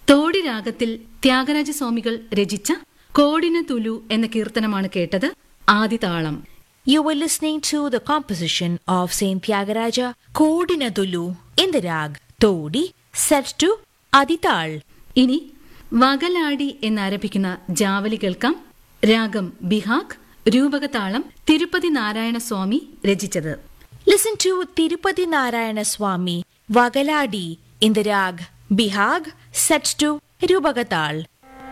തോടി രാഗത്തിൽ ത്യാഗരാജ സ്വാമികൾ രചിച്ച കോടിന തുലു എന്ന കീർത്തനമാണ് കേട്ടത് ആദിതാളം You were listening to the composition of Saint Tyagaraja Kodinadulu in the rag Todi set to Adital. ഇനി വകലാടി എന്നാരംഭിക്കുന്ന ജാവലി കേൾക്കാം രാഗം ബിഹാഗ് രൂപകതാളം തിരുപ്പതി നാരായണ സ്വാമി രചിച്ചത് Listen to Tirupati Narayana Swami Vagaladi in the rag Bihag set to Rubagatal.